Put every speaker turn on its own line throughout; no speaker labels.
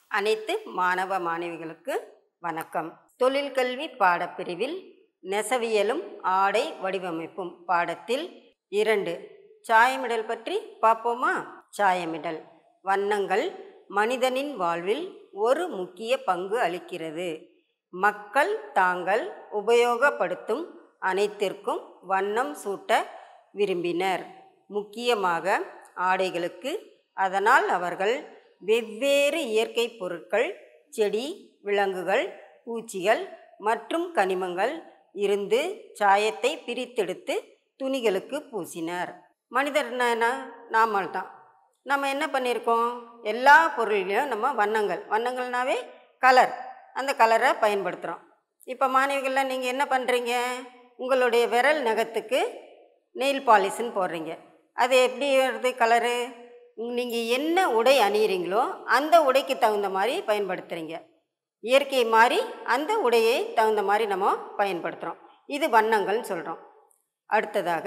அனைத்து மாணவ மாணவிகளுக்கு வணக்கம் தொழில்கல்வி பாடப்பிரிவில் நெசவியலும் ஆடை வடிவமைப்பும் பாடத்தில் இரண்டு சாயமிடல் பற்றி பார்ப்போமா சாயமிடல் வண்ணங்கள் மனிதனின் வாழ்வில் ஒரு முக்கிய பங்கு அளிக்கிறது மக்கள் தாங்கள் உபயோகப்படுத்தும் அனைத்திற்கும் வண்ணம் சூட்ட விரும்பினர் முக்கியமாக ஆடைகளுக்கு அதனால் அவர்கள் வெவ்வேறு இயற்கை பொருட்கள் செடி விலங்குகள் பூச்சிகள் மற்றும் கனிமங்கள் இருந்து சாயத்தை பிரித்தெடுத்து துணிகளுக்கு பூசினர் மனிதர் என்ன நாமல் தான் நம்ம என்ன பண்ணியிருக்கோம் எல்லா பொருள்லையும் நம்ம வண்ணங்கள் வண்ணங்கள்னாவே கலர் அந்த கலரை பயன்படுத்துகிறோம் இப்போ மாணவிகள்லாம் நீங்கள் என்ன பண்ணுறீங்க உங்களுடைய விரல் நகத்துக்கு நெயில் பாலிஷ்னு போடுறீங்க அது எப்படி வருது கலரு நீங்கள் என்ன உடை அணியிறீங்களோ அந்த உடைக்கு தகுந்த மாதிரி பயன்படுத்துகிறீங்க இயற்கை மாதிரி அந்த உடையை தகுந்த மாதிரி நம்ம பயன்படுத்துகிறோம் இது வண்ணங்கள்னு சொல்கிறோம் அடுத்ததாக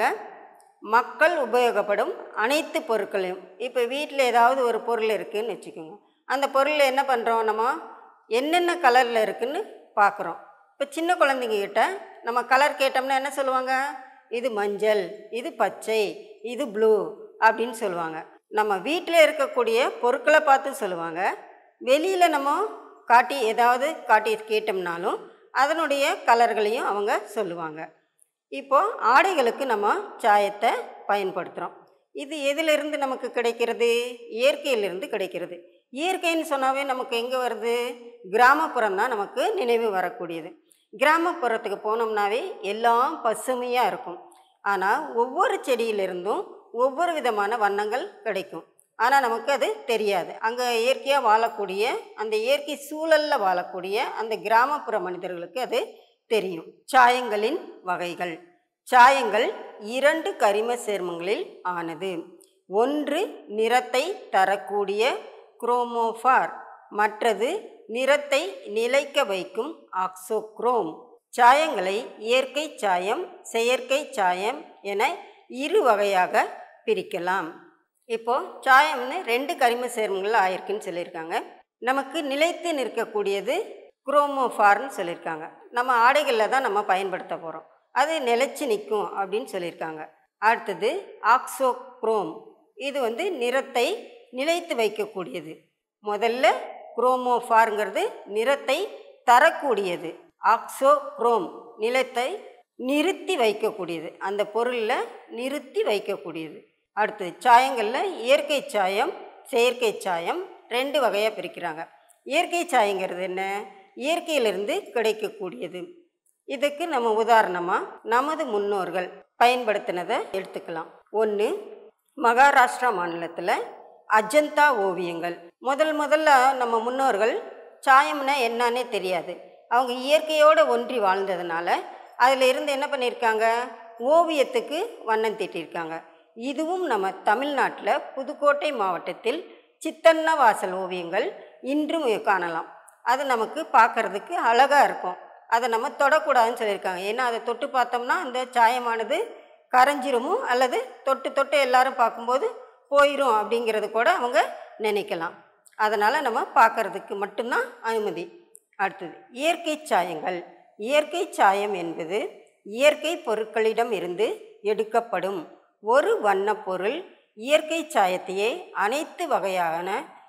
மக்கள் உபயோகப்படும் அனைத்து பொருட்களையும் இப்போ வீட்டில் ஏதாவது ஒரு பொருள் இருக்குதுன்னு வச்சுக்கோங்க அந்த பொருளில் என்ன பண்ணுறோம் நம்ம என்னென்ன கலரில் இருக்குதுன்னு பார்க்குறோம் இப்போ சின்ன குழந்தைங்க கிட்ட நம்ம கலர் கேட்டோம்னா என்ன சொல்லுவாங்க இது மஞ்சள் இது பச்சை இது ப்ளூ அப்படின்னு சொல்லுவாங்க நம்ம வீட்டில் இருக்கக்கூடிய பொருட்களை பார்த்து சொல்லுவாங்க வெளியில் நம்ம காட்டி ஏதாவது காட்டி கேட்டோம்னாலும் அதனுடைய கலர்களையும் அவங்க சொல்லுவாங்க இப்போது ஆடைகளுக்கு நம்ம சாயத்தை பயன்படுத்துகிறோம் இது எதிலிருந்து நமக்கு கிடைக்கிறது இயற்கையிலிருந்து கிடைக்கிறது இயற்கைன்னு சொன்னாவே நமக்கு எங்கே வருது கிராமப்புறம் தான் நமக்கு நினைவு வரக்கூடியது கிராமப்புறத்துக்கு போனோம்னாவே எல்லாம் பசுமையாக இருக்கும் ஆனால் ஒவ்வொரு செடியிலிருந்தும் ஒவ்வொரு விதமான வண்ணங்கள் கிடைக்கும் ஆனால் நமக்கு அது தெரியாது அங்கே இயற்கையாக வாழக்கூடிய அந்த இயற்கை சூழலில் வாழக்கூடிய அந்த கிராமப்புற மனிதர்களுக்கு அது தெரியும் சாயங்களின் வகைகள் சாயங்கள் இரண்டு கரிம சேர்மங்களில் ஆனது ஒன்று நிறத்தை தரக்கூடிய குரோமோஃபார் மற்றது நிறத்தை நிலைக்க வைக்கும் ஆக்சோக்ரோம் சாயங்களை இயற்கை சாயம் செயற்கை சாயம் என இரு வகையாக பிரிக்கலாம் இப்போது சாயம்னு ரெண்டு கரிம சேர்மங்கள் ஆயிருக்குன்னு சொல்லியிருக்காங்க நமக்கு நிலைத்து நிற்கக்கூடியது குரோமோஃபார்னு சொல்லியிருக்காங்க நம்ம ஆடைகளில் தான் நம்ம பயன்படுத்த போகிறோம் அது நிலைச்சி நிற்கும் அப்படின்னு சொல்லியிருக்காங்க அடுத்தது ஆக்சோக்ரோம் இது வந்து நிறத்தை நிலைத்து வைக்கக்கூடியது முதல்ல குரோமோஃபாருங்கிறது நிறத்தை தரக்கூடியது ஆக்சோக்ரோம் நிலத்தை நிறுத்தி வைக்கக்கூடியது அந்த பொருளில் நிறுத்தி வைக்கக்கூடியது அடுத்தது சாயங்களில் இயற்கை சாயம் செயற்கை சாயம் ரெண்டு வகையாக பிரிக்கிறாங்க இயற்கை சாயங்கிறது என்ன இயற்கையிலிருந்து கிடைக்கக்கூடியது இதுக்கு நம்ம உதாரணமாக நமது முன்னோர்கள் பயன்படுத்தினதை எடுத்துக்கலாம் ஒன்று மகாராஷ்டிரா மாநிலத்தில் அஜந்தா ஓவியங்கள் முதல் முதல்ல நம்ம முன்னோர்கள் சாயம்னா என்னன்னே தெரியாது அவங்க இயற்கையோடு ஒன்றி வாழ்ந்ததுனால அதில் இருந்து என்ன பண்ணியிருக்காங்க ஓவியத்துக்கு வண்ணம் தீட்டியிருக்காங்க இதுவும் நம்ம தமிழ்நாட்டில் புதுக்கோட்டை மாவட்டத்தில் சித்தன்ன வாசல் ஓவியங்கள் இன்றும் காணலாம் அது நமக்கு பார்க்குறதுக்கு அழகாக இருக்கும் அதை நம்ம தொடக்கூடாதுன்னு சொல்லியிருக்காங்க ஏன்னா அதை தொட்டு பார்த்தோம்னா அந்த சாயமானது கரைஞ்சிருமோ அல்லது தொட்டு தொட்டு எல்லாரும் பார்க்கும்போது போயிடும் அப்படிங்கிறது கூட அவங்க நினைக்கலாம் அதனால் நம்ம பார்க்குறதுக்கு மட்டும்தான் அனுமதி அடுத்தது இயற்கை சாயங்கள் இயற்கை சாயம் என்பது இயற்கை பொருட்களிடம் இருந்து எடுக்கப்படும் ஒரு வண்ணப்பொருள் இயற்கை சாயத்தையே அனைத்து வகையான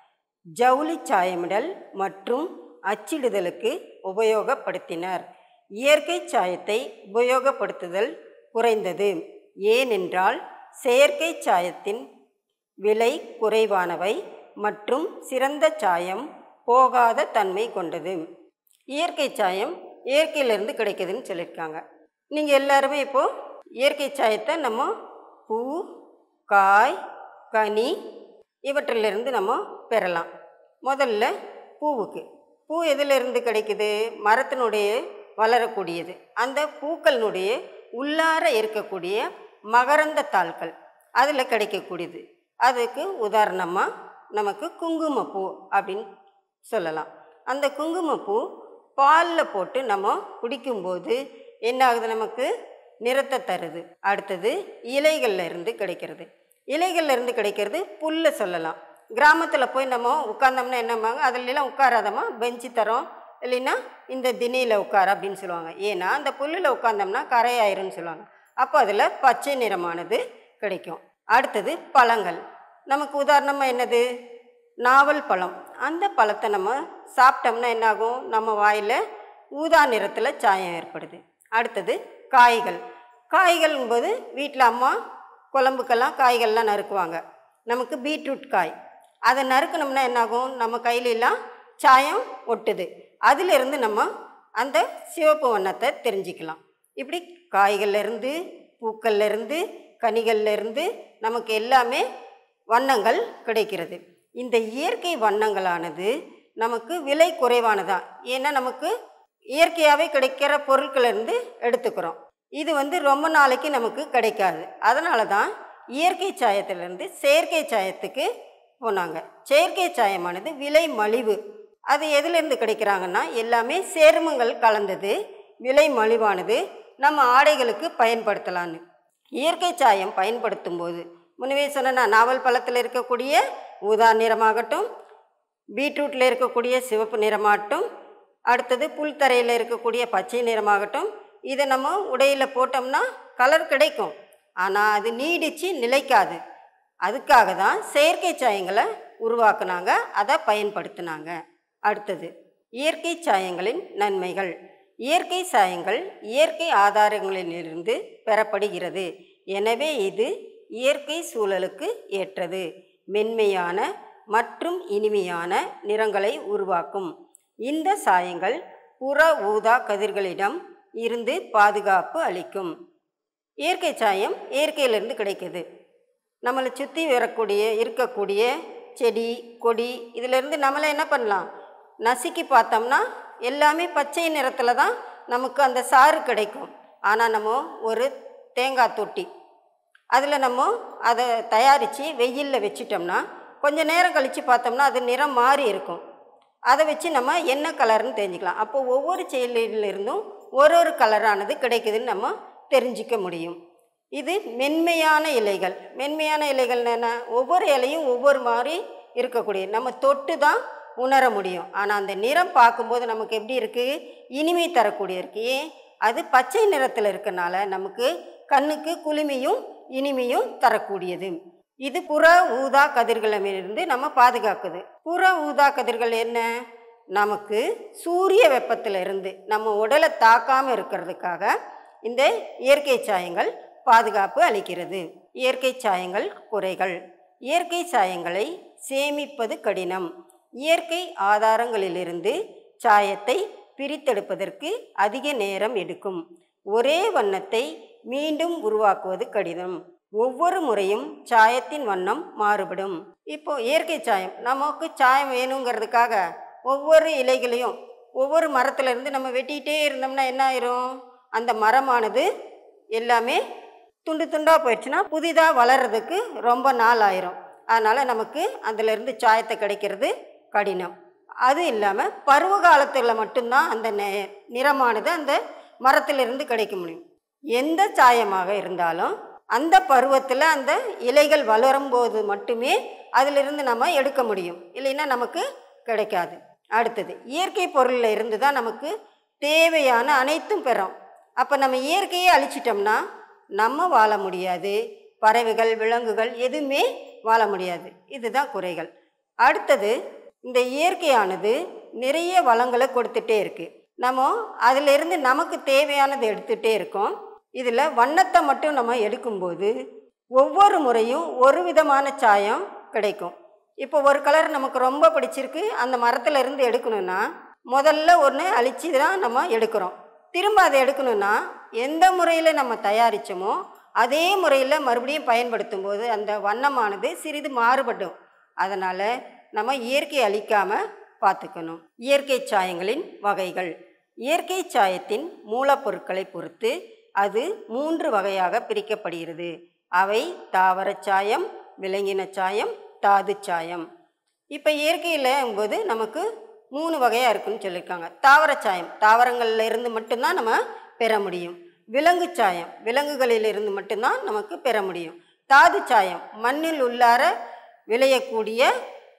ஜவுளி சாயமிடல் மற்றும் அச்சிடுதலுக்கு உபயோகப்படுத்தினர் இயற்கை சாயத்தை உபயோகப்படுத்துதல் குறைந்தது ஏனென்றால் செயற்கை சாயத்தின் விலை குறைவானவை மற்றும் சிறந்த சாயம் போகாத தன்மை கொண்டது இயற்கை சாயம் இயற்கையிலிருந்து கிடைக்குதுன்னு சொல்லியிருக்காங்க நீங்கள் எல்லாருமே இப்போது இயற்கை சாயத்தை நம்ம பூ காய் கனி இவற்றிலிருந்து நம்ம பெறலாம் முதல்ல பூவுக்கு பூ எதிலிருந்து கிடைக்குது மரத்தினுடைய வளரக்கூடியது அந்த பூக்களினுடைய உள்ளார இருக்கக்கூடிய மகரந்த தாள்கள் அதில் கிடைக்கக்கூடியது அதுக்கு உதாரணமாக நமக்கு குங்குமப்பூ அப்படின்னு சொல்லலாம் அந்த குங்குமப்பூ பாலில் போட்டு நம்ம குடிக்கும்போது என்ன ஆகுது நமக்கு நிறத்தை தருது அடுத்தது இலைகள்ல இருந்து கிடைக்கிறது இலைகள்ல இருந்து கிடைக்கிறது புல்லை சொல்லலாம் கிராமத்தில் போய் நம்ம உட்காந்தோம்னா என்னம்பாங்க அதுலலாம் உட்காராதம்மா பெஞ்சு தரோம் இல்லைன்னா இந்த திணியில் உட்கார அப்படின்னு சொல்லுவாங்க ஏன்னா அந்த புல்லில் உட்காந்தோம்னா கரையாயிரும்னு சொல்லுவாங்க அப்போ அதில் பச்சை நிறமானது கிடைக்கும் அடுத்தது பழங்கள் நமக்கு உதாரணமாக என்னது நாவல் பழம் அந்த பழத்தை நம்ம சாப்பிட்டோம்னா என்னாகும் நம்ம வாயில் ஊதா நிறத்தில் சாயம் ஏற்படுது அடுத்தது காய்கள் காய்கள்ங்கும்போது வீட்டில் அம்மா குழம்புக்கெல்லாம் காய்கள்லாம் நறுக்குவாங்க நமக்கு பீட்ரூட் காய் அதை நறுக்கணும்னா என்னாகும் நம்ம கையிலெல்லாம் சாயம் ஒட்டுது அதிலிருந்து நம்ம அந்த சிவப்பு வண்ணத்தை தெரிஞ்சுக்கலாம் இப்படி காய்கள்லேருந்து பூக்கள்லேருந்து கனிகள்லேருந்து நமக்கு எல்லாமே வண்ணங்கள் கிடைக்கிறது இந்த இயற்கை வண்ணங்களானது நமக்கு விலை குறைவானதான் ஏன்னா நமக்கு இயற்கையாகவே கிடைக்கிற பொருட்களிலிருந்து எடுத்துக்கிறோம் இது வந்து ரொம்ப நாளைக்கு நமக்கு கிடைக்காது அதனால தான் இயற்கை சாயத்திலிருந்து செயற்கை சாயத்துக்கு போனாங்க செயற்கை சாயமானது விலை மலிவு அது எதுலேருந்து கிடைக்கிறாங்கன்னா எல்லாமே சேர்மங்கள் கலந்தது விலை மலிவானது நம்ம ஆடைகளுக்கு பயன்படுத்தலான்னு இயற்கை சாயம் பயன்படுத்தும் போது முன்னவே சொன்ன நாவல் பழத்தில் இருக்கக்கூடிய ஊதா நிறமாகட்டும் பீட்ரூட்டில் இருக்கக்கூடிய சிவப்பு நிறமாகட்டும் அடுத்தது புல்தரையில் இருக்கக்கூடிய பச்சை நிறமாகட்டும் இதை நம்ம உடையில் போட்டோம்னா கலர் கிடைக்கும் ஆனால் அது நீடித்து நிலைக்காது அதுக்காக தான் செயற்கை சாயங்களை உருவாக்குனாங்க அதை பயன்படுத்தினாங்க அடுத்தது இயற்கை சாயங்களின் நன்மைகள் இயற்கை சாயங்கள் இயற்கை ஆதாரங்களிலிருந்து பெறப்படுகிறது எனவே இது இயற்கை சூழலுக்கு ஏற்றது மென்மையான மற்றும் இனிமையான நிறங்களை உருவாக்கும் இந்த சாயங்கள் புற ஊதா கதிர்களிடம் இருந்து பாதுகாப்பு அளிக்கும் இயற்கை சாயம் இயற்கையிலிருந்து கிடைக்குது நம்மளை சுற்றி வரக்கூடிய இருக்கக்கூடிய செடி கொடி இதிலிருந்து நம்மளை என்ன பண்ணலாம் நசுக்கி பார்த்தோம்னா எல்லாமே பச்சை நிறத்தில் தான் நமக்கு அந்த சாறு கிடைக்கும் ஆனால் நம்ம ஒரு தேங்காய் தொட்டி அதில் நம்ம அதை தயாரித்து வெயிலில் வச்சிட்டோம்னா கொஞ்சம் நேரம் கழித்து பார்த்தோம்னா அது நிறம் மாறி இருக்கும் அதை வச்சு நம்ம என்ன கலர்னு தெரிஞ்சுக்கலாம் அப்போ ஒவ்வொரு செயலிலிருந்தும் ஒரு ஒரு கலரானது கிடைக்குதுன்னு நம்ம தெரிஞ்சிக்க முடியும் இது மென்மையான இலைகள் மென்மையான இலைகள் என்ன ஒவ்வொரு இலையும் ஒவ்வொரு மாதிரி இருக்கக்கூடிய நம்ம தொட்டு தான் உணர முடியும் ஆனால் அந்த நிறம் பார்க்கும்போது நமக்கு எப்படி இருக்குது இனிமை தரக்கூடிய இருக்கு ஏன் அது பச்சை நிறத்தில் இருக்கனால நமக்கு கண்ணுக்கு குளுமையும் இனிமையும் தரக்கூடியது இது புற ஊதா கதிர்களிலிருந்து நம்ம பாதுகாக்குது புற ஊதா கதிர்கள் என்ன நமக்கு சூரிய வெப்பத்திலிருந்து நம்ம உடலை தாக்காமல் இருக்கிறதுக்காக இந்த இயற்கை சாயங்கள் பாதுகாப்பு அளிக்கிறது இயற்கை சாயங்கள் குறைகள் இயற்கை சாயங்களை சேமிப்பது கடினம் இயற்கை ஆதாரங்களிலிருந்து சாயத்தை பிரித்தெடுப்பதற்கு அதிக நேரம் எடுக்கும் ஒரே வண்ணத்தை மீண்டும் உருவாக்குவது கடினம் ஒவ்வொரு முறையும் சாயத்தின் வண்ணம் மாறுபடும் இப்போ இயற்கை சாயம் நமக்கு சாயம் வேணுங்கிறதுக்காக ஒவ்வொரு இலைகளையும் ஒவ்வொரு மரத்துலேருந்து நம்ம வெட்டிகிட்டே இருந்தோம்னா என்ன ஆயிரும் அந்த மரமானது எல்லாமே துண்டு துண்டாக போயிடுச்சுன்னா புதிதாக வளர்கிறதுக்கு ரொம்ப நாள் ஆயிரும் அதனால் நமக்கு அதிலிருந்து சாயத்தை கிடைக்கிறது கடினம் அது இல்லாமல் பருவ காலத்தில் மட்டும்தான் அந்த நெ- நிறமானது அந்த மரத்திலிருந்து கிடைக்க முடியும் எந்த சாயமாக இருந்தாலும் அந்த பருவத்தில் அந்த இலைகள் வளரும்போது மட்டுமே அதிலிருந்து நம்ம எடுக்க முடியும் இல்லைன்னா நமக்கு கிடைக்காது அடுத்தது இயற்கை பொருளில் இருந்து தான் நமக்கு தேவையான அனைத்தும் பெறோம் அப்போ நம்ம இயற்கையை அழிச்சிட்டோம்னா நம்ம வாழ முடியாது பறவைகள் விலங்குகள் எதுவுமே வாழ முடியாது இதுதான் குறைகள் அடுத்தது இந்த இயற்கையானது நிறைய வளங்களை கொடுத்துட்டே இருக்குது நம்ம அதிலிருந்து நமக்கு தேவையானதை எடுத்துகிட்டே இருக்கோம் இதில் வண்ணத்தை மட்டும் நம்ம எடுக்கும்போது ஒவ்வொரு முறையும் ஒரு விதமான சாயம் கிடைக்கும் இப்போ ஒரு கலர் நமக்கு ரொம்ப பிடிச்சிருக்கு அந்த மரத்துல இருந்து எடுக்கணும்னா முதல்ல ஒன்று அழிச்சு தான் நம்ம எடுக்கிறோம் திரும்ப அதை எடுக்கணும்னா எந்த முறையில் நம்ம தயாரித்தோமோ அதே முறையில் மறுபடியும் பயன்படுத்தும் போது அந்த வண்ணமானது சிறிது மாறுபடும் அதனால் நம்ம இயற்கை அழிக்காமல் பார்த்துக்கணும் இயற்கை சாயங்களின் வகைகள் இயற்கை சாயத்தின் மூலப்பொருட்களை பொறுத்து அது மூன்று வகையாக பிரிக்கப்படுகிறது அவை தாவரச் சாயம் விலங்கின சாயம் தாது சாயம் இப்போ இயற்கையில் போது நமக்கு மூணு வகையாக இருக்குன்னு சொல்லியிருக்காங்க தாவரச் சாயம் தாவரங்கள்ல இருந்து மட்டும்தான் நம்ம பெற முடியும் விலங்கு சாயம் விலங்குகளில் இருந்து மட்டும்தான் நமக்கு பெற முடியும் தாது சாயம் மண்ணில் உள்ளார விளையக்கூடிய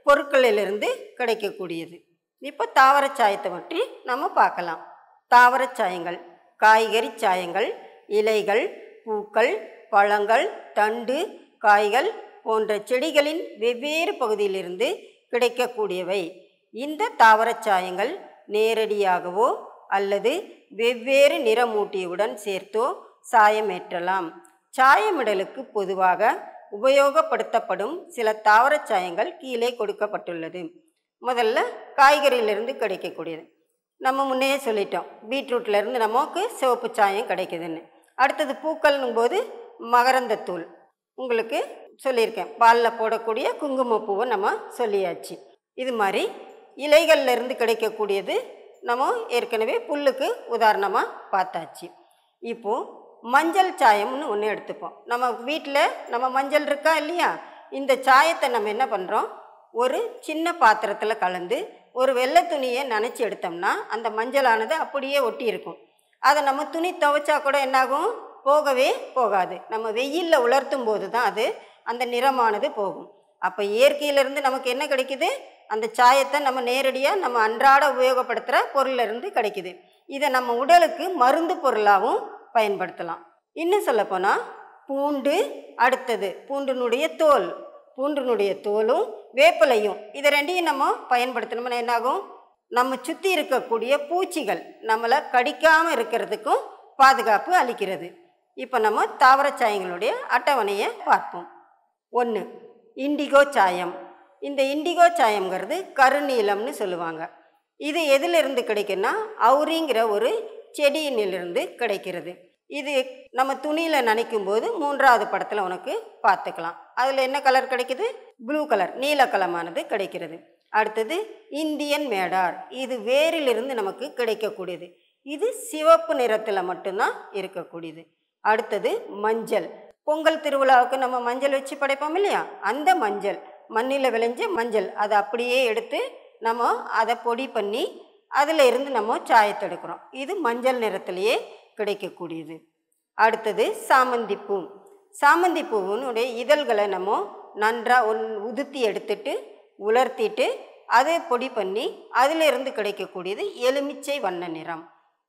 பொருட்களிலிருந்து கிடைக்கக்கூடியது இப்போ தாவரச் சாயத்தை பற்றி நம்ம பார்க்கலாம் தாவரச் சாயங்கள் காய்கறி சாயங்கள் இலைகள் பூக்கள் பழங்கள் தண்டு காய்கள் போன்ற செடிகளின் வெவ்வேறு பகுதியிலிருந்து கிடைக்கக்கூடியவை இந்த தாவரச் சாயங்கள் நேரடியாகவோ அல்லது வெவ்வேறு நிறமூட்டியுடன் சேர்த்தோ சாயமேற்றலாம் சாயமிடலுக்கு பொதுவாக உபயோகப்படுத்தப்படும் சில தாவரச் சாயங்கள் கீழே கொடுக்கப்பட்டுள்ளது முதல்ல காய்கறியிலிருந்து கிடைக்கக்கூடியது நம்ம முன்னையே சொல்லிட்டோம் பீட்ரூட்லேருந்து நமக்கு சிவப்பு சாயம் கிடைக்குதுன்னு அடுத்தது பூக்கள்னும் போது மகரந்தத்தூள் உங்களுக்கு சொல்லியிருக்கேன் பாலில் போடக்கூடிய குங்குமப்பூவை நம்ம சொல்லியாச்சு இது மாதிரி இலைகள்ல இருந்து கிடைக்கக்கூடியது நம்ம ஏற்கனவே புல்லுக்கு உதாரணமாக பார்த்தாச்சு இப்போது மஞ்சள் சாயம்னு ஒன்று எடுத்துப்போம் நம்ம வீட்டில் நம்ம மஞ்சள் இருக்கா இல்லையா இந்த சாயத்தை நம்ம என்ன பண்ணுறோம் ஒரு சின்ன பாத்திரத்தில் கலந்து ஒரு வெள்ளை துணியை நனைச்சி எடுத்தோம்னா அந்த மஞ்சளானது அப்படியே ஒட்டி இருக்கும் அதை நம்ம துணி துவைச்சா கூட என்னாகும் போகவே போகாது நம்ம வெயிலில் உலர்த்தும் போது தான் அது அந்த நிறமானது போகும் அப்போ இயற்கையிலேருந்து நமக்கு என்ன கிடைக்குது அந்த சாயத்தை நம்ம நேரடியாக நம்ம அன்றாட உபயோகப்படுத்துகிற பொருளிலிருந்து கிடைக்குது இதை நம்ம உடலுக்கு மருந்து பொருளாகவும் பயன்படுத்தலாம் இன்னும் சொல்லப்போனால் பூண்டு அடுத்தது பூண்டினுடைய தோல் பூண்டினுடைய தோலும் வேப்பிலையும் இதை ரெண்டையும் நம்ம பயன்படுத்தினோம்னா என்னாகும் நம்ம சுற்றி இருக்கக்கூடிய பூச்சிகள் நம்மளை கடிக்காமல் இருக்கிறதுக்கும் பாதுகாப்பு அளிக்கிறது இப்போ நம்ம தாவரச் சாயங்களுடைய அட்டவணையை பார்ப்போம் ஒன்று இண்டிகோ சாயம் இந்த இண்டிகோ சாயம்ங்கிறது கருநீலம்னு சொல்லுவாங்க இது எதிலிருந்து கிடைக்குன்னா அவுரிங்கிற ஒரு செடியினிலிருந்து கிடைக்கிறது இது நம்ம துணியில் நனைக்கும் போது மூன்றாவது படத்தில் உனக்கு பார்த்துக்கலாம் அதில் என்ன கலர் கிடைக்குது ப்ளூ கலர் நீல கலமானது கிடைக்கிறது அடுத்தது இந்தியன் மேடார் இது வேரிலிருந்து நமக்கு கிடைக்கக்கூடியது இது சிவப்பு நிறத்தில் மட்டும்தான் இருக்கக்கூடியது அடுத்தது மஞ்சள் பொங்கல் திருவிழாவுக்கு நம்ம மஞ்சள் வச்சு படைப்போம் இல்லையா அந்த மஞ்சள் மண்ணில் விளைஞ்ச மஞ்சள் அதை அப்படியே எடுத்து நம்ம அதை பொடி பண்ணி அதில் இருந்து நம்ம சாயத்தை எடுக்கிறோம் இது மஞ்சள் நிறத்திலேயே கிடைக்கக்கூடியது அடுத்தது சாமந்தி பூ சாமந்தி பூவினுடைய இதழ்களை நம்ம நன்றாக ஒன் உதுத்தி எடுத்துட்டு உலர்த்திட்டு அதை பொடி பண்ணி அதிலிருந்து கிடைக்கக்கூடியது எலுமிச்சை வண்ண நிறம்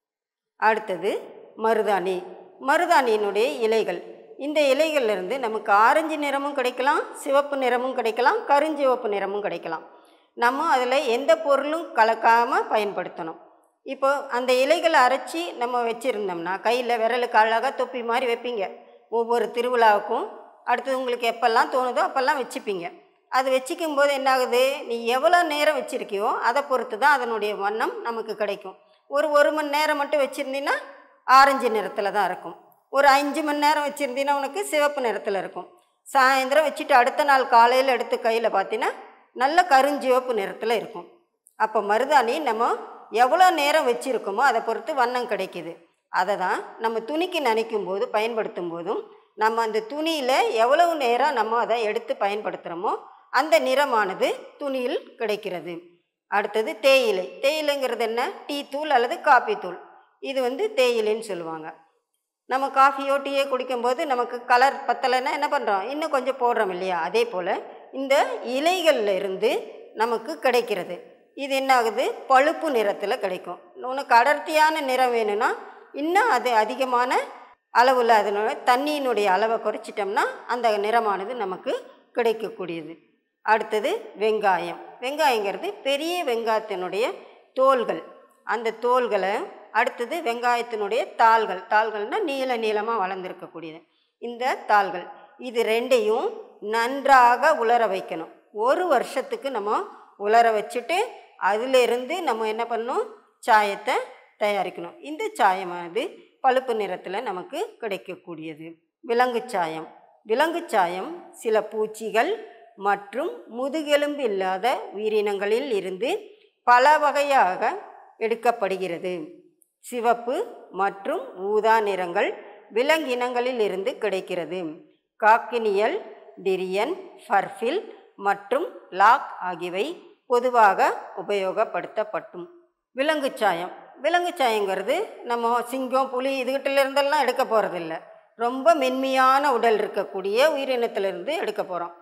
அடுத்தது மருதாணி மருதாணியினுடைய இலைகள் இந்த இலைகள்லேருந்து நமக்கு ஆரஞ்சு நிறமும் கிடைக்கலாம் சிவப்பு நிறமும் கிடைக்கலாம் கருஞ்சிவப்பு நிறமும் கிடைக்கலாம் நம்ம அதில் எந்த பொருளும் கலக்காமல் பயன்படுத்தணும் இப்போ அந்த இலைகளை அரைச்சி நம்ம வச்சுருந்தோம்னா கையில் விரலுக்கு அழகாக தொப்பி மாதிரி வைப்பீங்க ஒவ்வொரு திருவிழாவுக்கும் அடுத்தது உங்களுக்கு எப்பெல்லாம் தோணுதோ அப்போல்லாம் வச்சுப்பீங்க அது வச்சுக்கும் போது என்னாகுது நீ எவ்வளோ நேரம் வச்சுருக்கியோ அதை பொறுத்து தான் அதனுடைய வண்ணம் நமக்கு கிடைக்கும் ஒரு ஒரு மணி நேரம் மட்டும் வச்சுருந்தீங்கன்னா ஆரஞ்சு நிறத்தில் தான் இருக்கும் ஒரு அஞ்சு மணி நேரம் வச்சுருந்தீங்கன்னா உனக்கு சிவப்பு நிறத்தில் இருக்கும் சாயந்தரம் வச்சுட்டு அடுத்த நாள் காலையில் எடுத்து கையில் பார்த்தீங்கன்னா நல்ல கருஞ்சிவப்பு நிறத்தில் இருக்கும் அப்போ மருதாணி நம்ம எவ்வளோ நேரம் வச்சுருக்கோமோ அதை பொறுத்து வண்ணம் கிடைக்கிது அதை தான் நம்ம துணிக்கு நனைக்கும் போது பயன்படுத்தும் போதும் நம்ம அந்த துணியில் எவ்வளவு நேரம் நம்ம அதை எடுத்து பயன்படுத்துகிறோமோ அந்த நிறமானது துணியில் கிடைக்கிறது அடுத்தது தேயிலை தேயிலைங்கிறது என்ன டீ தூள் அல்லது காப்பி தூள் இது வந்து தேயிலைன்னு சொல்லுவாங்க நம்ம காஃபியோ டீயோ குடிக்கும்போது நமக்கு கலர் பத்தலைன்னா என்ன பண்ணுறோம் இன்னும் கொஞ்சம் போடுறோம் இல்லையா அதே போல் இந்த இலைகளில் இருந்து நமக்கு கிடைக்கிறது இது என்ன ஆகுது பழுப்பு நிறத்தில் கிடைக்கும் உனக்கு அடர்த்தியான நிறம் வேணும்னா இன்னும் அது அதிகமான அளவில் அதனோட தண்ணியினுடைய அளவை குறைச்சிட்டோம்னா அந்த நிறமானது நமக்கு கிடைக்கக்கூடியது அடுத்தது வெங்காயம் வெங்காயங்கிறது பெரிய வெங்காயத்தினுடைய தோல்கள் அந்த தோல்களை அடுத்தது வெங்காயத்தினுடைய தாள்கள் தாள்கள்னால் நீள நீளமாக வளர்ந்துருக்கக்கூடியது இந்த தாள்கள் இது ரெண்டையும் நன்றாக உலர வைக்கணும் ஒரு வருஷத்துக்கு நம்ம உலர வச்சுட்டு அதிலிருந்து நம்ம என்ன பண்ணணும் சாயத்தை தயாரிக்கணும் இந்த சாயமானது பழுப்பு நிறத்தில் நமக்கு கிடைக்கக்கூடியது விலங்கு சாயம் விலங்கு சாயம் சில பூச்சிகள் மற்றும் முதுகெலும்பு இல்லாத உயிரினங்களில் இருந்து பல வகையாக எடுக்கப்படுகிறது சிவப்பு மற்றும் ஊதா நிறங்கள் விலங்கினங்களில் இருந்து கிடைக்கிறது காக்கினியல் டிரியன் ஃபர்ஃபில் மற்றும் லாக் ஆகியவை பொதுவாக உபயோகப்படுத்தப்பட்டும் விலங்கு சாயம் விலங்கு சாயங்கிறது நம்ம சிங்கம் புலி இதுகிட்ட இருந்தெல்லாம் எடுக்க போகிறதில்ல ரொம்ப மென்மையான உடல் இருக்கக்கூடிய உயிரினத்திலிருந்து எடுக்க போகிறோம்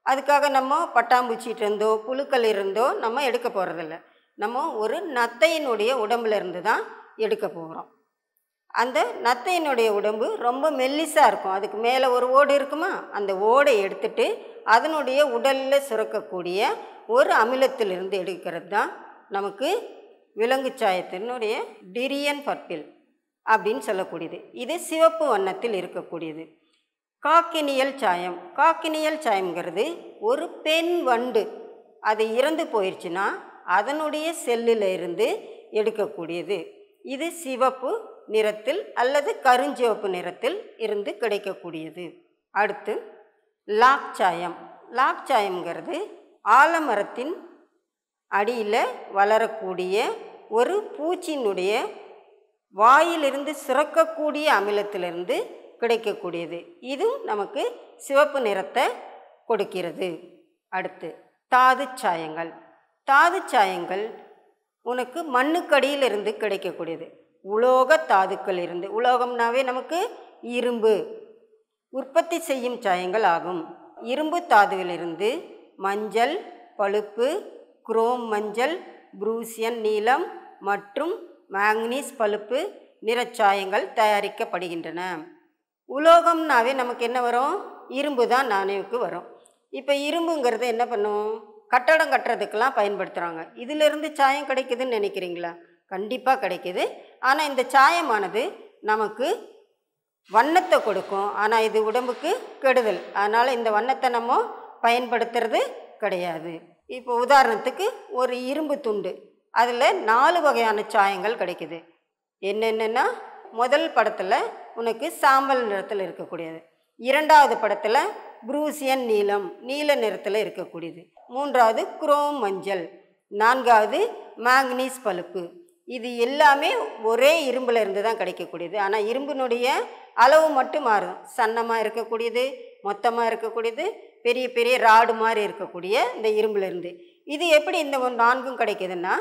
அதுக்காக நம்ம பட்டாம்பூச்சிட்டு இருந்தோ புழுக்கள் இருந்தோ நம்ம எடுக்க போகிறதில்ல நம்ம ஒரு நத்தையினுடைய உடம்புல இருந்து தான் எடுக்க போகிறோம் அந்த நத்தையினுடைய உடம்பு ரொம்ப மெல்லிசாக இருக்கும் அதுக்கு மேலே ஒரு ஓடு இருக்குமா அந்த ஓடை எடுத்துட்டு அதனுடைய உடலில் சுரக்கக்கூடிய ஒரு அமிலத்திலிருந்து எடுக்கிறது தான் நமக்கு விலங்கு சாயத்தினுடைய டிரியன் பர்பில் அப்படின்னு சொல்லக்கூடியது இது சிவப்பு வண்ணத்தில் இருக்கக்கூடியது காக்கினியல் சாயம் காக்கினியல் சாயம்ங்கிறது ஒரு பெண் வண்டு அது இறந்து போயிடுச்சுன்னா அதனுடைய செல்லில் இருந்து எடுக்கக்கூடியது இது சிவப்பு நிறத்தில் அல்லது கருஞ்சிவப்பு நிறத்தில் இருந்து கிடைக்கக்கூடியது அடுத்து லாக் சாயம் லாக் சாயம்ங்கிறது ஆலமரத்தின் அடியில் வளரக்கூடிய ஒரு பூச்சியினுடைய வாயிலிருந்து சுரக்கக்கூடிய அமிலத்திலிருந்து கிடைக்கக்கூடியது இதுவும் நமக்கு சிவப்பு நிறத்தை கொடுக்கிறது அடுத்து தாது சாயங்கள் தாது சாயங்கள் உனக்கு மண்ணுக்கடியிலிருந்து கிடைக்கக்கூடியது உலோக தாதுக்கள் இருந்து உலோகம்னாவே நமக்கு இரும்பு உற்பத்தி செய்யும் சாயங்கள் ஆகும் இரும்பு தாதுவிலிருந்து மஞ்சள் பழுப்பு குரோம் மஞ்சள் புரூசியன் நீலம் மற்றும் மேங்கனீஸ் பழுப்பு நிறச்சாயங்கள் தயாரிக்கப்படுகின்றன உலோகம்னாவே நமக்கு என்ன வரும் இரும்பு தான் நாணயவுக்கு வரும் இப்போ இரும்புங்கிறது என்ன பண்ணும் கட்டடம் கட்டுறதுக்கெல்லாம் பயன்படுத்துகிறாங்க இதிலிருந்து சாயம் கிடைக்குதுன்னு நினைக்கிறீங்களா கண்டிப்பாக கிடைக்குது ஆனால் இந்த சாயமானது நமக்கு வண்ணத்தை கொடுக்கும் ஆனால் இது உடம்புக்கு கெடுதல் அதனால் இந்த வண்ணத்தை நம்ம பயன்படுத்துறது கிடையாது இப்போ உதாரணத்துக்கு ஒரு இரும்பு துண்டு அதில் நாலு வகையான சாயங்கள் கிடைக்குது என்னென்னா முதல் படத்தில் உனக்கு சாம்பல் நிறத்தில் இருக்கக்கூடியது இரண்டாவது படத்தில் புரூசியன் நீலம் நீல நிறத்தில் இருக்கக்கூடியது மூன்றாவது குரோம் மஞ்சள் நான்காவது மேங்கனீஸ் பழுப்பு இது எல்லாமே ஒரே இரும்பில் இருந்து தான் கிடைக்கக்கூடியது ஆனால் இரும்பினுடைய அளவு மட்டும் மாறும் சன்னமாக இருக்கக்கூடியது மொத்தமாக இருக்கக்கூடியது பெரிய பெரிய ராடு மாதிரி இருக்கக்கூடிய இந்த இரும்புல இருந்து இது எப்படி இந்த ஒரு நான்கும் கிடைக்குதுன்னா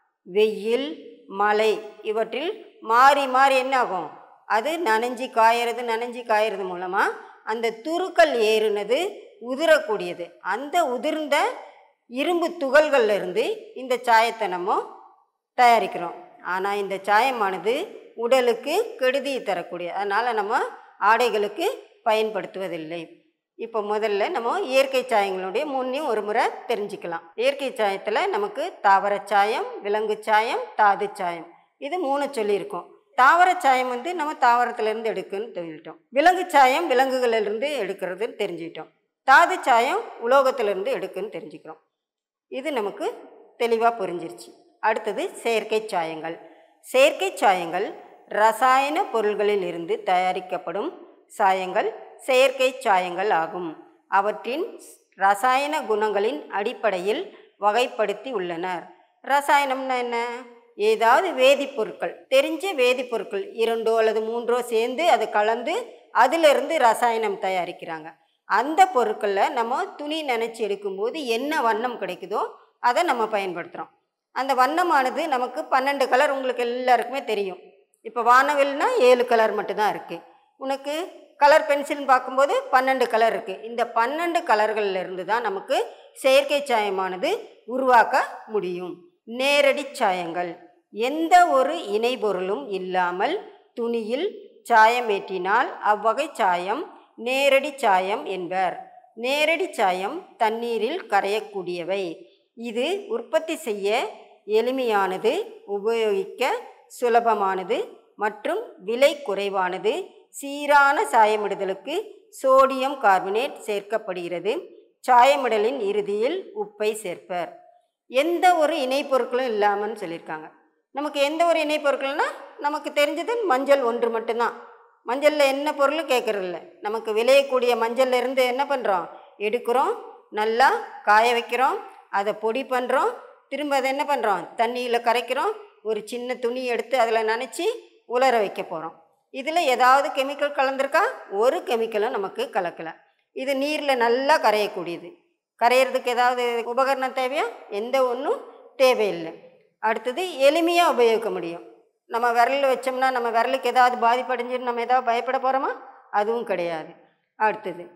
வெயில் மழை இவற்றில் மாறி மாறி என்ன ஆகும் அது நனைஞ்சி காயறது நனைஞ்சி காயறது மூலமாக அந்த துருக்கள் ஏறுனது உதிரக்கூடியது அந்த உதிர்ந்த இரும்பு துகள்கள்ல இருந்து இந்த சாயத்தை நம்ம தயாரிக்கிறோம் ஆனால் இந்த சாயமானது உடலுக்கு கெடுதியை தரக்கூடிய அதனால் நம்ம ஆடைகளுக்கு பயன்படுத்துவதில்லை இப்போ முதல்ல நம்ம இயற்கை சாயங்களுடைய முன்னையும் ஒரு முறை தெரிஞ்சுக்கலாம் இயற்கை சாயத்தில் நமக்கு தாவர சாயம் விலங்கு சாயம் தாது சாயம் இது மூணு சொல்லியிருக்கோம் தாவர சாயம் வந்து நம்ம தாவரத்திலேருந்து எடுக்குன்னு தெரிஞ்சிட்டோம் விலங்கு சாயம் விலங்குகளிலிருந்து எடுக்கிறதுன்னு தெரிஞ்சுக்கிட்டோம் தாது சாயம் உலோகத்திலிருந்து எடுக்குன்னு தெரிஞ்சுக்கிறோம் இது நமக்கு தெளிவாக புரிஞ்சிருச்சு அடுத்தது செயற்கை சாயங்கள் செயற்கை சாயங்கள் ரசாயன பொருள்களில் இருந்து தயாரிக்கப்படும் சாயங்கள் செயற்கை சாயங்கள் ஆகும் அவற்றின் ரசாயன குணங்களின் அடிப்படையில் வகைப்படுத்தி உள்ளனர் ரசாயனம்னா என்ன ஏதாவது வேதிப்பொருட்கள் தெரிஞ்ச வேதிப்பொருட்கள் இரண்டோ அல்லது மூன்றோ சேர்ந்து அது கலந்து அதிலிருந்து ரசாயனம் தயாரிக்கிறாங்க அந்த பொருட்களில் நம்ம துணி நினச்சி எடுக்கும்போது என்ன வண்ணம் கிடைக்குதோ அதை நம்ம பயன்படுத்துகிறோம் அந்த வண்ணமானது நமக்கு பன்னெண்டு கலர் உங்களுக்கு எல்லாருக்குமே தெரியும் இப்போ வானவில்னா ஏழு கலர் மட்டும்தான் இருக்குது உனக்கு கலர் பென்சில்னு பார்க்கும்போது பன்னெண்டு கலர் இருக்குது இந்த பன்னெண்டு கலர்கள்ல இருந்து தான் நமக்கு செயற்கை சாயமானது உருவாக்க முடியும் நேரடி சாயங்கள் எந்த ஒரு இணைபொருளும் இல்லாமல் துணியில் சாயமேற்றினால் அவ்வகை சாயம் நேரடி சாயம் என்பர் நேரடி சாயம் தண்ணீரில் கரையக்கூடியவை இது உற்பத்தி செய்ய எளிமையானது உபயோகிக்க சுலபமானது மற்றும் விலை குறைவானது சீரான சாயமிடுதலுக்கு சோடியம் கார்பனேட் சேர்க்கப்படுகிறது சாயமிடலின் இறுதியில் உப்பை சேர்ப்பர் எந்த ஒரு இணைப்பொருட்களும் இல்லாமல்னு சொல்லியிருக்காங்க நமக்கு எந்த ஒரு இணைப்பொருட்கள்னா நமக்கு தெரிஞ்சது மஞ்சள் ஒன்று மட்டும்தான் மஞ்சளில் என்ன பொருளும் கேட்குறதில்ல நமக்கு விளையக்கூடிய மஞ்சள்ல இருந்து என்ன பண்ணுறோம் எடுக்கிறோம் நல்லா காய வைக்கிறோம் அதை பொடி பண்ணுறோம் திரும்ப அதை என்ன பண்ணுறோம் தண்ணியில் கரைக்கிறோம் ஒரு சின்ன துணி எடுத்து அதில் நனைச்சி உலர வைக்க போகிறோம் இதில் ஏதாவது கெமிக்கல் கலந்துருக்கா ஒரு கெமிக்கலும் நமக்கு கலக்கலை இது நீரில் நல்லா கரையக்கூடியது கரையிறதுக்கு ஏதாவது உபகரணம் தேவையா எந்த ஒன்றும் தேவையில்லை அடுத்தது எளிமையாக உபயோகிக்க முடியும் நம்ம விரலில் வச்சோம்னா நம்ம விரலுக்கு ஏதாவது பாதிப்படைஞ்சுன்னு நம்ம ஏதாவது பயப்பட போகிறோமா அதுவும் கிடையாது அடுத்தது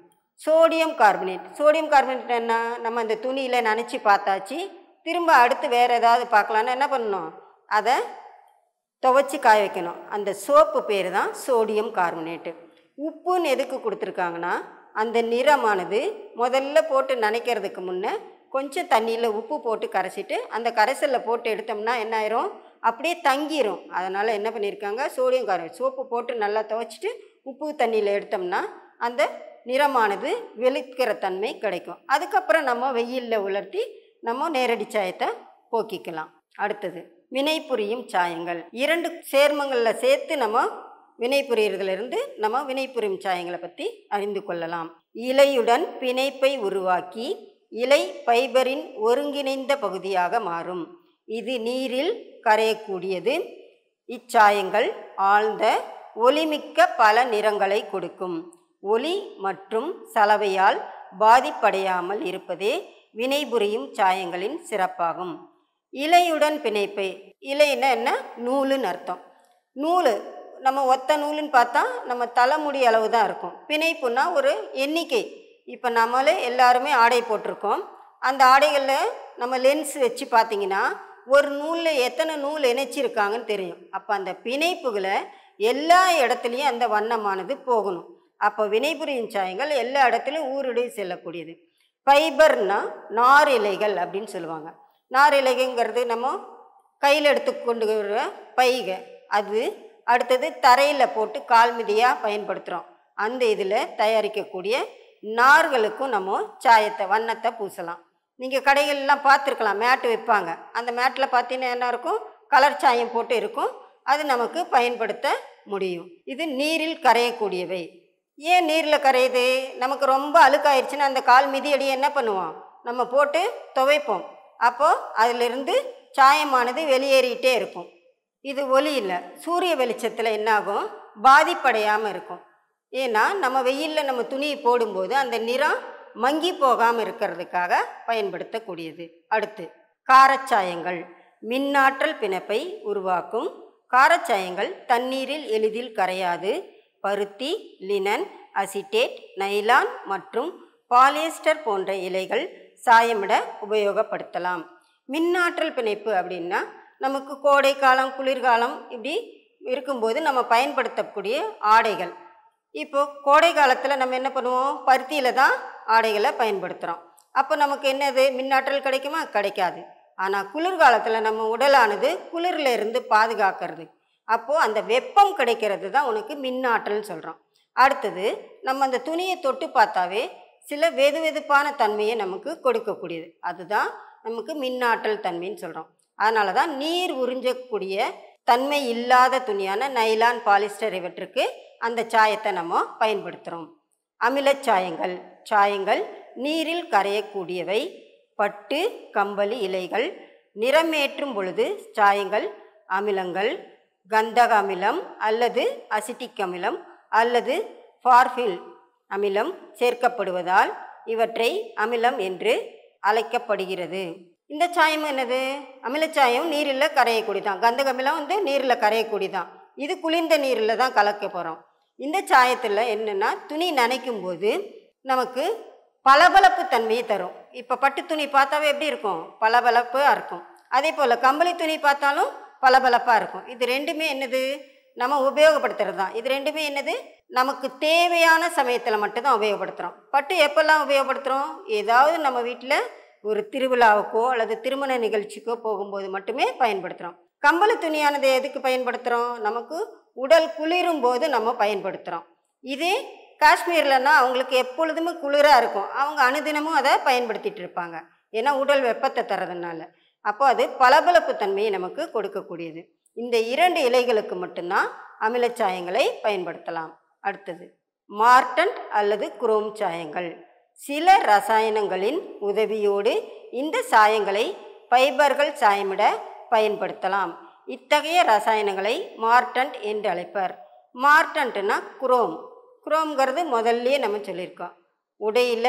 சோடியம் கார்பனேட் சோடியம் கார்பனேட் என்ன நம்ம அந்த துணியில் நனைச்சி பார்த்தாச்சு திரும்ப அடுத்து வேறு ஏதாவது பார்க்கலான்னு என்ன பண்ணணும் அதை துவைச்சி காய வைக்கணும் அந்த சோப்பு பேர் தான் சோடியம் கார்பனேட்டு உப்புன்னு எதுக்கு கொடுத்துருக்காங்கன்னா அந்த நிறமானது முதல்ல போட்டு நனைக்கிறதுக்கு முன்னே கொஞ்சம் தண்ணியில் உப்பு போட்டு கரைச்சிட்டு அந்த கரைசலில் போட்டு எடுத்தோம்னா என்ன ஆயிரும் அப்படியே தங்கிரும் அதனால் என்ன பண்ணியிருக்காங்க சோடியம் கார்பனேட் சோப்பு போட்டு நல்லா துவைச்சிட்டு உப்பு தண்ணியில் எடுத்தோம்னா அந்த நிறமானது வெளுக்கிற தன்மை கிடைக்கும் அதுக்கப்புறம் நம்ம வெயிலில் உலர்த்தி நம்ம நேரடி சாயத்தை போக்கிக்கலாம் அடுத்தது வினை புரியும் சாயங்கள் இரண்டு சேர்மங்களில் சேர்த்து நம்ம வினை புரியறதுலேருந்து நம்ம வினை புரியும் சாயங்களை பற்றி அறிந்து கொள்ளலாம் இலையுடன் பிணைப்பை உருவாக்கி இலை ஃபைபரின் ஒருங்கிணைந்த பகுதியாக மாறும் இது நீரில் கரையக்கூடியது இச்சாயங்கள் ஆழ்ந்த ஒளிமிக்க பல நிறங்களை கொடுக்கும் ஒளி மற்றும் சலவையால் பாதிப்படையாமல் இருப்பதே வினைபுரியும் சாயங்களின் சிறப்பாகும் இலையுடன் பிணைப்பு இலைன்னா என்ன நூலுன்னு அர்த்தம் நூல் நம்ம ஒத்த நூலுன்னு பார்த்தா நம்ம தலைமுடி அளவு தான் இருக்கும் பிணைப்புன்னா ஒரு எண்ணிக்கை இப்போ நம்மளே எல்லாருமே ஆடை போட்டிருக்கோம் அந்த ஆடைகளில் நம்ம லென்ஸ் வச்சு பார்த்தீங்கன்னா ஒரு நூலில் எத்தனை நூல் இணைச்சிருக்காங்கன்னு தெரியும் அப்போ அந்த பிணைப்புகளை எல்லா இடத்துலையும் அந்த வண்ணமானது போகணும் அப்போ வினைபுரியும் சாயங்கள் எல்லா இடத்துலையும் ஊருடைய செல்லக்கூடியது ஃபைபர்னா நார் இலைகள் அப்படின்னு சொல்லுவாங்க நார் இலைகங்கிறது நம்ம கையில் எடுத்து கொண்டு வர பைகை அது அடுத்தது தரையில் போட்டு கால் மிதியாக பயன்படுத்துகிறோம் அந்த இதில் தயாரிக்கக்கூடிய நார்களுக்கும் நம்ம சாயத்தை வண்ணத்தை பூசலாம் நீங்கள் கடைகள்லாம் பார்த்துருக்கலாம் மேட்டு வைப்பாங்க அந்த மேட்டில் பார்த்தீங்கன்னா என்ன இருக்கும் கலர் சாயம் போட்டு இருக்கும் அது நமக்கு பயன்படுத்த முடியும் இது நீரில் கரையக்கூடியவை ஏன் நீரில் கரையுது நமக்கு ரொம்ப அழுக்காயிருச்சுன்னா அந்த கால் மிதியடி என்ன பண்ணுவோம் நம்ம போட்டு துவைப்போம் அப்போது அதிலிருந்து சாயமானது வெளியேறிட்டே இருக்கும் இது ஒளி இல்லை சூரிய வெளிச்சத்தில் என்னாகும் பாதிப்படையாமல் இருக்கும் ஏன்னா நம்ம வெயிலில் நம்ம துணியை போடும்போது அந்த நிறம் மங்கி போகாமல் இருக்கிறதுக்காக பயன்படுத்தக்கூடியது அடுத்து காரச்சாயங்கள் மின்னாற்றல் பிணைப்பை உருவாக்கும் காரச்சாயங்கள் தண்ணீரில் எளிதில் கரையாது பருத்தி லினன் அசிட்டேட் நைலான் மற்றும் பாலியஸ்டர் போன்ற இலைகள் சாயமிட உபயோகப்படுத்தலாம் மின்னாற்றல் பிணைப்பு அப்படின்னா நமக்கு கோடை காலம் குளிர்காலம் இப்படி இருக்கும்போது நம்ம பயன்படுத்தக்கூடிய ஆடைகள் இப்போ கோடை காலத்தில் நம்ம என்ன பண்ணுவோம் பருத்தியில் தான் ஆடைகளை பயன்படுத்துகிறோம் அப்போ நமக்கு என்னது மின்னாற்றல் கிடைக்குமா கிடைக்காது ஆனால் குளிர்காலத்தில் நம்ம உடலானது குளிரில் இருந்து பாதுகாக்கிறது அப்போது அந்த வெப்பம் கிடைக்கிறது தான் உனக்கு மின்னாற்றல்னு சொல்கிறோம் அடுத்தது நம்ம அந்த துணியை தொட்டு பார்த்தாவே சில வெது வெதுப்பான தன்மையை நமக்கு கொடுக்கக்கூடியது அதுதான் நமக்கு மின்னாற்றல் தன்மைன்னு சொல்கிறோம் அதனால தான் நீர் உறிஞ்சக்கூடிய தன்மை இல்லாத துணியான நைலான் பாலிஸ்டர் இவற்றுக்கு அந்த சாயத்தை நம்ம பயன்படுத்துகிறோம் அமிலச் சாயங்கள் சாயங்கள் நீரில் கரையக்கூடியவை பட்டு கம்பளி இலைகள் நிறமேற்றும் பொழுது சாயங்கள் அமிலங்கள் கந்தக அமிலம் அல்லது அசிட்டிக் அமிலம் அல்லது ஃபார்ஃபில் அமிலம் சேர்க்கப்படுவதால் இவற்றை அமிலம் என்று அழைக்கப்படுகிறது இந்த சாயம் என்னது அமிலச்சாயம் நீரில் கரையக்கூடியதான் கந்தக அமிலம் வந்து நீரில் கரையக்கூடியதான் இது குளிர்ந்த நீரில் தான் கலக்க போகிறோம் இந்த சாயத்தில் என்னென்னா துணி நனைக்கும் போது நமக்கு பளபளப்பு தன்மையை தரும் இப்போ பட்டு துணி பார்த்தாவே எப்படி இருக்கும் பளபளப்பாக இருக்கும் அதே போல் கம்பளி துணி பார்த்தாலும் பளபளப்பாக இருக்கும் இது ரெண்டுமே என்னது நம்ம உபயோகப்படுத்துறது தான் இது ரெண்டுமே என்னது நமக்கு தேவையான சமயத்தில் மட்டும்தான் உபயோகப்படுத்துகிறோம் பட்டு எப்போல்லாம் உபயோகப்படுத்துகிறோம் ஏதாவது நம்ம வீட்டில் ஒரு திருவிழாவுக்கோ அல்லது திருமண நிகழ்ச்சிக்கோ போகும்போது மட்டுமே பயன்படுத்துகிறோம் கம்பளி துணியானது எதுக்கு பயன்படுத்துகிறோம் நமக்கு உடல் குளிரும் போது நம்ம பயன்படுத்துகிறோம் இதே காஷ்மீர்லன்னா அவங்களுக்கு எப்பொழுதுமே குளிராக இருக்கும் அவங்க அனுதினமும் அதை பயன்படுத்திட்டு இருப்பாங்க ஏன்னா உடல் வெப்பத்தை தரதுனால அப்போ அது பளபளப்பு தன்மையை நமக்கு கொடுக்கக்கூடியது இந்த இரண்டு இலைகளுக்கு மட்டும்தான் அமிலச்சாயங்களை பயன்படுத்தலாம் அடுத்தது மார்டன்ட் அல்லது குரோம் சாயங்கள் சில ரசாயனங்களின் உதவியோடு இந்த சாயங்களை ஃபைபர்கள் சாயமிட பயன்படுத்தலாம் இத்தகைய ரசாயனங்களை மார்டன்ட் என்று அழைப்பர் மார்டன்ட்னா குரோம் குரோம்ங்கிறது முதல்லயே நம்ம சொல்லியிருக்கோம் உடையில்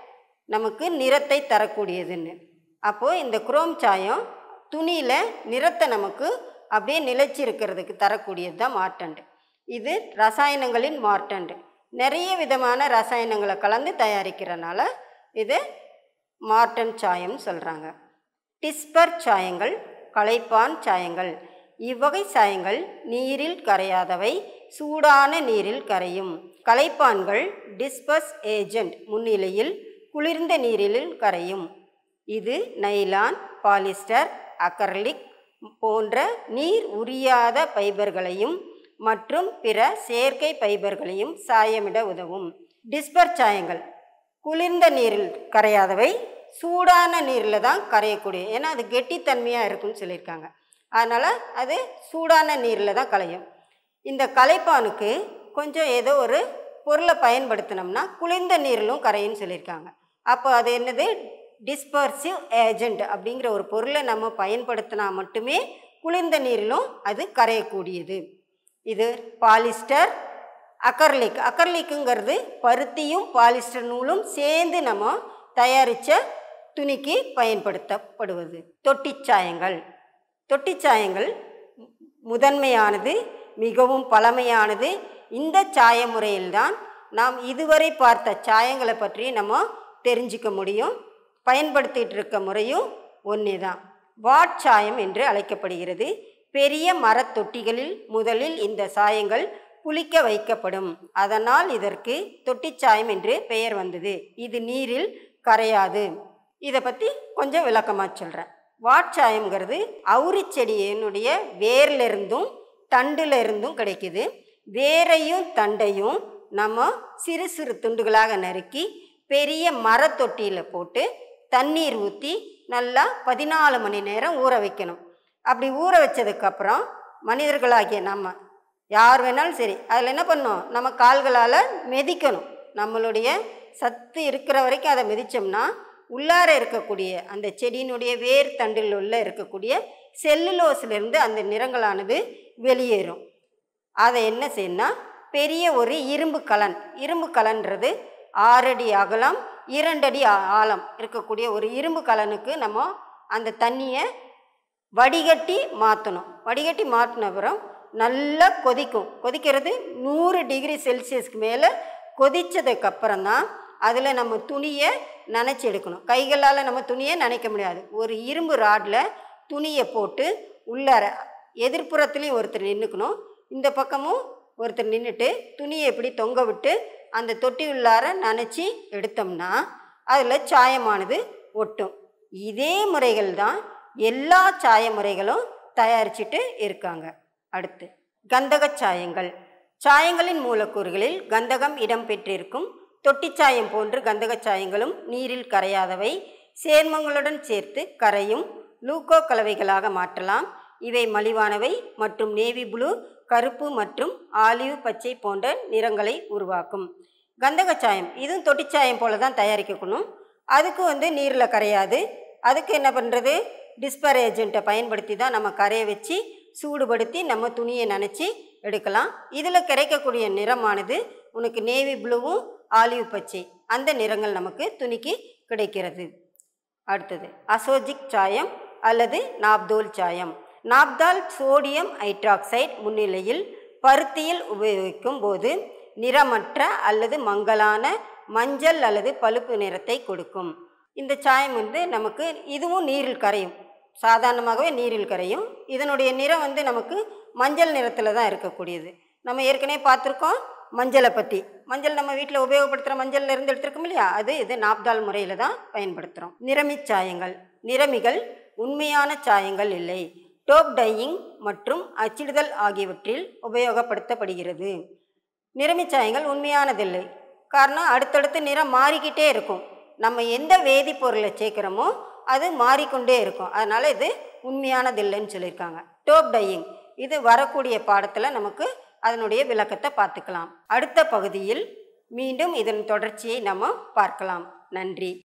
நமக்கு நிறத்தை தரக்கூடியதுன்னு அப்போது இந்த குரோம் சாயம் துணியில் நிறத்தை நமக்கு அப்படியே நிலைச்சி இருக்கிறதுக்கு தரக்கூடியது தான் மார்டன்ட் இது ரசாயனங்களின் மார்டன்ட் நிறைய விதமான ரசாயனங்களை கலந்து தயாரிக்கிறனால இது மார்டன் சாயம் சொல்கிறாங்க டிஸ்பர் சாயங்கள் களைப்பான் சாயங்கள் இவ்வகை சாயங்கள் நீரில் கரையாதவை சூடான நீரில் கரையும் களைப்பான்கள் டிஸ்பர்ஸ் ஏஜென்ட் முன்னிலையில் குளிர்ந்த நீரில் கரையும் இது நைலான் பாலிஸ்டர் அக்கர்லிக் போன்ற நீர் உரியாத ஃபைபர்களையும் மற்றும் பிற செயற்கை ஃபைபர்களையும் சாயமிட உதவும் டிஸ்பர் சாயங்கள் குளிர்ந்த நீரில் கரையாதவை சூடான நீரில் தான் கரையக்கூடிய ஏன்னா அது கெட்டித்தன்மையாக இருக்குன்னு சொல்லியிருக்காங்க அதனால் அது சூடான நீரில் தான் கலையும் இந்த கலைப்பானுக்கு கொஞ்சம் ஏதோ ஒரு பொருளை பயன்படுத்தினோம்னா குளிர்ந்த நீரிலும் கரையுன்னு சொல்லியிருக்காங்க அப்போ அது என்னது டிஸ்பர்சிவ் ஏஜெண்ட் அப்படிங்கிற ஒரு பொருளை நம்ம பயன்படுத்தினா மட்டுமே குளிர்ந்த நீரிலும் அது கரையக்கூடியது இது பாலிஸ்டர் அக்கர்லிக் அக்கர்லிக்குங்கிறது பருத்தியும் பாலிஸ்டர் நூலும் சேர்ந்து நம்ம தயாரித்த துணிக்கு பயன்படுத்தப்படுவது தொட்டிச்சாயங்கள் தொட்டிச்சாயங்கள் முதன்மையானது மிகவும் பழமையானது இந்த சாய முறையில்தான் நாம் இதுவரை பார்த்த சாயங்களை பற்றி நம்ம தெரிஞ்சிக்க முடியும் பயன்படுத்திகிட்டு இருக்க முறையும் ஒன்றே தான் வாட்சாயம் என்று அழைக்கப்படுகிறது பெரிய மரத் தொட்டிகளில் முதலில் இந்த சாயங்கள் புளிக்க வைக்கப்படும் அதனால் இதற்கு தொட்டிச்சாயம் என்று பெயர் வந்தது இது நீரில் கரையாது இதை பற்றி கொஞ்சம் விளக்கமாக சொல்கிறேன் வாட்சாயம்ங்கிறது அவுரி செடியினுடைய வேர்லேருந்தும் தண்டுல இருந்தும் கிடைக்குது வேரையும் தண்டையும் நம்ம சிறு சிறு துண்டுகளாக நறுக்கி பெரிய மரத்தொட்டியில் போட்டு தண்ணீர் ஊற்றி நல்லா பதினாலு மணி நேரம் ஊற வைக்கணும் அப்படி ஊற வச்சதுக்கப்புறம் மனிதர்களாகிய நம்ம யார் வேணாலும் சரி அதில் என்ன பண்ணணும் நம்ம கால்களால் மிதிக்கணும் நம்மளுடைய சத்து இருக்கிற வரைக்கும் அதை மிதித்தோம்னா உள்ளார இருக்கக்கூடிய அந்த செடியினுடைய வேர் தண்டில் உள்ள இருக்கக்கூடிய செல்லுலோஸ்லேருந்து அந்த நிறங்களானது வெளியேறும் அதை என்ன செய்யணும்னா பெரிய ஒரு இரும்பு கலன் இரும்பு கலன்றது ஆறடி அகலம் இரண்டடி ஆ- ஆழம் இருக்கக்கூடிய ஒரு இரும்பு கலனுக்கு நம்ம அந்த தண்ணியை வடிகட்டி மாற்றணும் வடிகட்டி மாற்றின அப்புறம் நல்லா கொதிக்கும் கொதிக்கிறது நூறு டிகிரி செல்சியஸ்க்கு மேலே கொதித்ததுக்கப்புறம் தான் அதில் நம்ம துணியை நனைச்சி எடுக்கணும் கைகளால் நம்ம துணியை நனைக்க முடியாது ஒரு இரும்பு ராடில் துணியை போட்டு உள்ளார எதிர்ப்புறத்துலேயும் ஒருத்தர் நின்றுக்கணும் இந்த பக்கமும் ஒருத்தர் நின்றுட்டு துணியை இப்படி தொங்க விட்டு அந்த தொட்டி உள்ளார நனைச்சி எடுத்தோம்னா அதில் சாயமானது ஒட்டும் இதே முறைகள் தான் எல்லா சாய முறைகளும் தயாரிச்சிட்டு இருக்காங்க அடுத்து கந்தக சாயங்கள் சாயங்களின் மூலக்கூறுகளில் கந்தகம் இடம்பெற்றிருக்கும் தொட்டிச்சாயம் போன்று கந்தக சாயங்களும் நீரில் கரையாதவை சேர்மங்களுடன் சேர்த்து கரையும் லூக்கோ கலவைகளாக மாற்றலாம் இவை மலிவானவை மற்றும் நேவி ப்ளூ கருப்பு மற்றும் ஆலிவ் பச்சை போன்ற நிறங்களை உருவாக்கும் கந்தக சாயம் இதுவும் தொட்டிச்சாயம் போல தான் தயாரிக்கணும் அதுக்கு வந்து நீரில் கரையாது அதுக்கு என்ன பண்ணுறது டிஸ்பர் ஏஜென்ட்டை பயன்படுத்தி தான் நம்ம கரைய வச்சு சூடுபடுத்தி நம்ம துணியை நனைச்சி எடுக்கலாம் இதில் கிடைக்கக்கூடிய நிறமானது உனக்கு நேவி ப்ளூவும் ஆலிவ் பச்சை அந்த நிறங்கள் நமக்கு துணிக்கு கிடைக்கிறது அடுத்தது அசோஜிக் சாயம் அல்லது நாப்தோல் சாயம் நாப்தால் சோடியம் ஹைட்ராக்சைடு முன்னிலையில் பருத்தியில் உபயோகிக்கும் போது நிறமற்ற அல்லது மங்கலான மஞ்சள் அல்லது பழுப்பு நிறத்தை கொடுக்கும் இந்த சாயம் வந்து நமக்கு இதுவும் நீரில் கரையும் சாதாரணமாகவே நீரில் கரையும் இதனுடைய நிறம் வந்து நமக்கு மஞ்சள் நிறத்தில் தான் இருக்கக்கூடியது நம்ம ஏற்கனவே பார்த்துருக்கோம் மஞ்சளை பற்றி மஞ்சள் நம்ம வீட்டில் உபயோகப்படுத்துகிற மஞ்சள்ல இருந்து எடுத்திருக்கோம் இல்லையா அது இது நாப்தால் முறையில் தான் பயன்படுத்துகிறோம் நிறமிச் சாயங்கள் நிறமிகள் உண்மையான சாயங்கள் இல்லை டோப் டையிங் மற்றும் அச்சிடுதல் ஆகியவற்றில் உபயோகப்படுத்தப்படுகிறது நிறமிச் சாயங்கள் உண்மையானதில்லை காரணம் அடுத்தடுத்து நிறம் மாறிக்கிட்டே இருக்கும் நம்ம எந்த வேதிப்பொருளை சேர்க்குறோமோ அது மாறிக்கொண்டே இருக்கும் அதனால் இது உண்மையானதில்லைன்னு சொல்லியிருக்காங்க டோப் டையிங் இது வரக்கூடிய பாடத்தில் நமக்கு அதனுடைய விளக்கத்தை பார்த்துக்கலாம் அடுத்த பகுதியில் மீண்டும் இதன் தொடர்ச்சியை நம்ம பார்க்கலாம் நன்றி